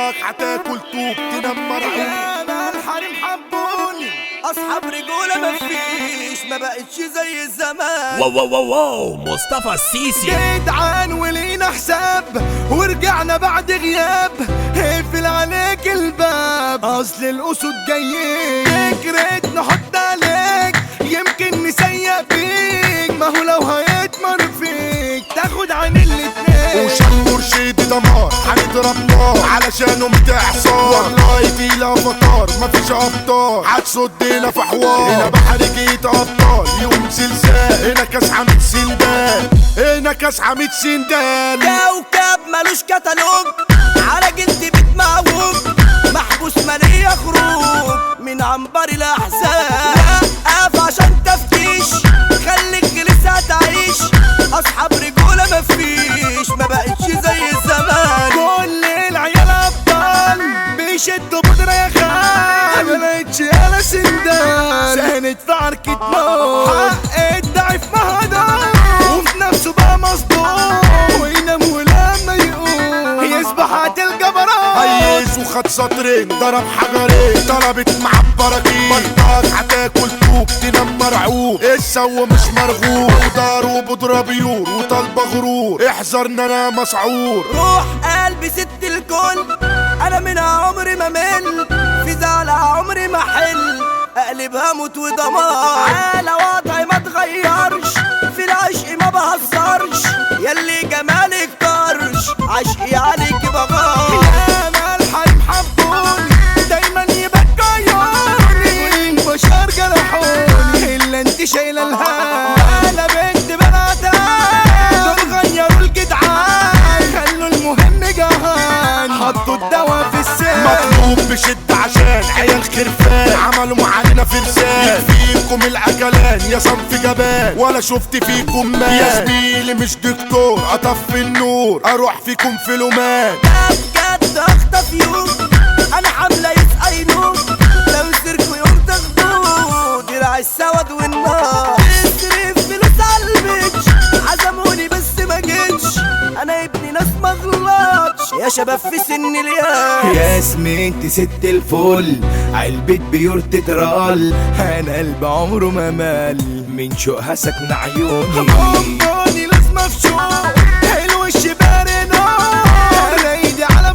بلطاك هتاكل طوب تنام مرعوب انا الحريم حبوني اصحاب رجوله مفيش ما بقتش زي الزمان واو واو واو واو مصطفى السيسي جدعان ولينا حساب ورجعنا بعد غياب اقفل عليك الباب اصل الاسود جايين فكرة نحط عليك يمكن نسيق بيك ما هو لو هيتمر فيك تاخد عن الاتنين وشام مرشدي دمار هنضرب نار علشانه متحصار والله تقيلة افاتار مفيش ابطال هتصدنا في حوار هنا بحر جيت ابطال يوم زلزال هنا كاس حميد سندان هنا كاس حميد سندان كوكب ملوش كتالوج على جلد بيت معوج محبوس مالية خروج من عنبر الاحزان وقف عشان تفتيش خليك لسه تعيش اصحاب رجوله مفيش ما بقتش زي الزمان كل العيال ابطال بيشدوا بودرة يا خال ما لقيتش انا سندان سهنت في عركة موت حق الضعيف مهدر وفي نفسه بقى مصدوم وينام ولما يقوم يصبح هتلقى براء هيس وخد سطرين ضرب حجرين طلبت مع البراكين بلطاك هتاكل طوب تنام مرعوب السو مش مرغوب ودار بودرة بيور وطالبة غرور احذرنا انا مسعور روح قلبي ست الكل انا من عمري ما مل في زعل عمري ما حل اقلبها موت ودمار على وضعي ما اتغيرش في العشق ما بهزرش ياللي جمالك طرش عشقي عليك بغار انا الحريم حبوني دايما يبكيوني والبشر جرحوني الا انت شايله الهم انا بنت بناتها دول غيروا الجدعان خلوا المهم جهان حطوا الدواء في السن مطلوب بشدة عشان عيال خرفان عملوا معانا فرسان فيكم الاكلان يا صنف جبان ولا شفت فيكم مان يا زميلي مش دكتور اطفي النور اروح فيكم في لومان ده بجد اخطف يوم انا حامله يسقى ينوم لو سركوا يوم تاخدوه درع السواد والنار اصرف فلوس على البيتش عزموني بس ما جيتش انا ابني ناس ما غلطش يا شباب في سن الياس يا اسمي انت ست الفل علبة بيور تترال انا قلب عمره ما مال من شوقها سكن عيوني عمراني لازم افشوق حلو الشبار نار انا ايدي على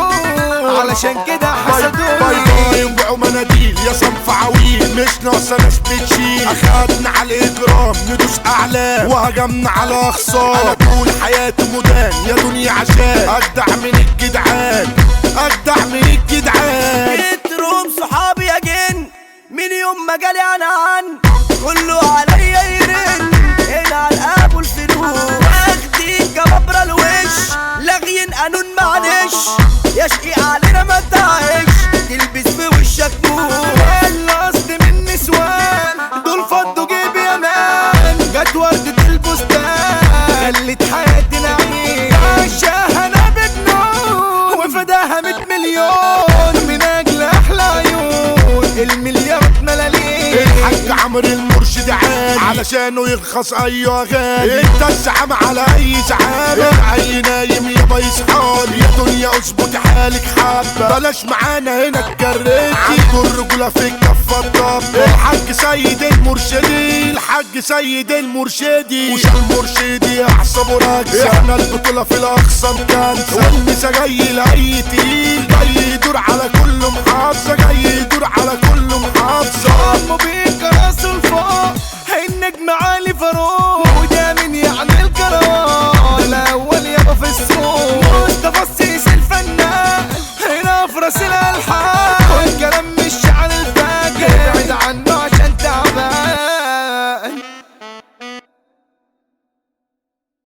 بنور علشان كده باي حسدوني باي وبيعوا مناديل يا صنف عويل مش ناقصه ناس بتشيل اخدنا على الاجرام ندوس اعلام وهجمنا على اخصام انا طول حياتي مدان يا دنيا عشان اجدع من الجدعان اجدع من الجدعان بيتروم صحابي يا جن من يوم ما جالي انا عن كله عليا يرن هنا على الاب والفلوس واخدين جبابرة الوش لاغيين قانون معلش يا شقيق علينا ما تعيش تلبس في وشك نور القصد من نسوان دول فضوا جيبي يا مان جت وردة البستان خلت حياتي نعيم عشاها انا بجنون وفداها 100 مليون من اجل احلى عيون المليارات ملاليم الحاج عمرو المرشد عالي علشانه يرخص ايوه غالي انت الزعامة على اي زعامة اي نايم يابا يصحالي يا دنيا اظبطي حالك حبة بلاش معانا هنا الكريتي عنده الرجولة في الكفة الطب الحاج سيد المرشدي الحاج سيد المرشدي وش المرشدي احسبه رجزة احنا البطولة في الاقصى مكنسة والمسا جاي لاي تقيل جاي يدور